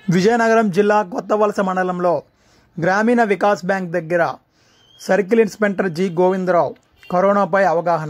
విజయనగరం జిల్లా కొత్తవలస మండలంలో గ్రామీణ వికాస్ బ్యాంక్ దగ్గర సర్కిల్ ఇన్స్పెక్టర్ జి గోవిందరావు కరోనాపై అవగాహన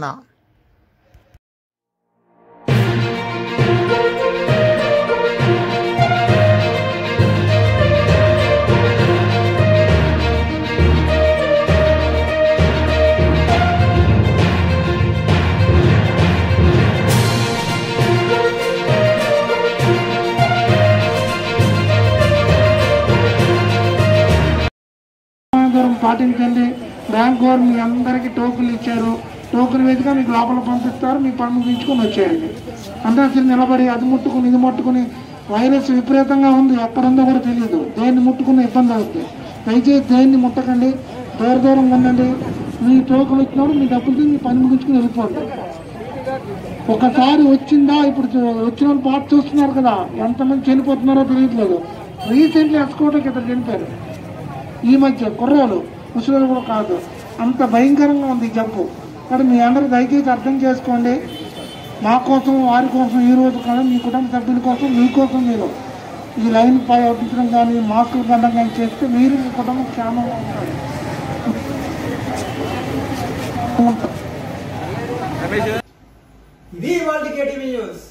దూరం పాటించండి బ్యాంక్ వారు మీ అందరికీ టోకెన్లు ఇచ్చారు టోకెన్ వేదిక మీకు లోపల పంపిస్తారు మీ పన్ను తీర్చుకొని వచ్చేయండి అంటే అసలు నిలబడి అది ముట్టుకుని ఇది ముట్టుకుని వైరస్ విపరీతంగా ఉంది ఎక్కడ ఉందో కూడా తెలియదు దేన్ని ముట్టుకున్న ఇబ్బంది అవుతుంది దయచేసి దేన్ని ముట్టకండి దూర దూరంగా ఉండండి మీ టోకెన్ ఇచ్చినప్పుడు మీ డబ్బులు మీ పని ముగించుకుని వెళ్ళిపోండి ఒకసారి వచ్చిందా ఇప్పుడు చూ- వచ్చిన వాళ్ళు పాట చూస్తున్నారు కదా ఎంతమంది చనిపోతున్నారో తెలియట్లేదు రీసెంట్లీ ఎక్స్కోటకి ఇద్దరు చనిపోయారు ఈ మధ్య కుర్రోలు ముసలి కూడా కాదు అంత భయంకరంగా ఉంది ఈ జబ్బు మరి మీ అందరూ దయచేసి అర్థం చేసుకోండి మా కోసం వారి కోసం ఈ రోజు కాదు మీ కుటుంబ సభ్యుల కోసం మీకోసం మీరు ఈ లైన్ పై అడ్డించడం కానీ మాస్కులు కట్టడం కానీ చేస్తే మీరు మీ కుటుంబం క్షేమంగా ఉంటారు ఉంటారు ఇది వాళ్ళ కేటీవీ న్యూస్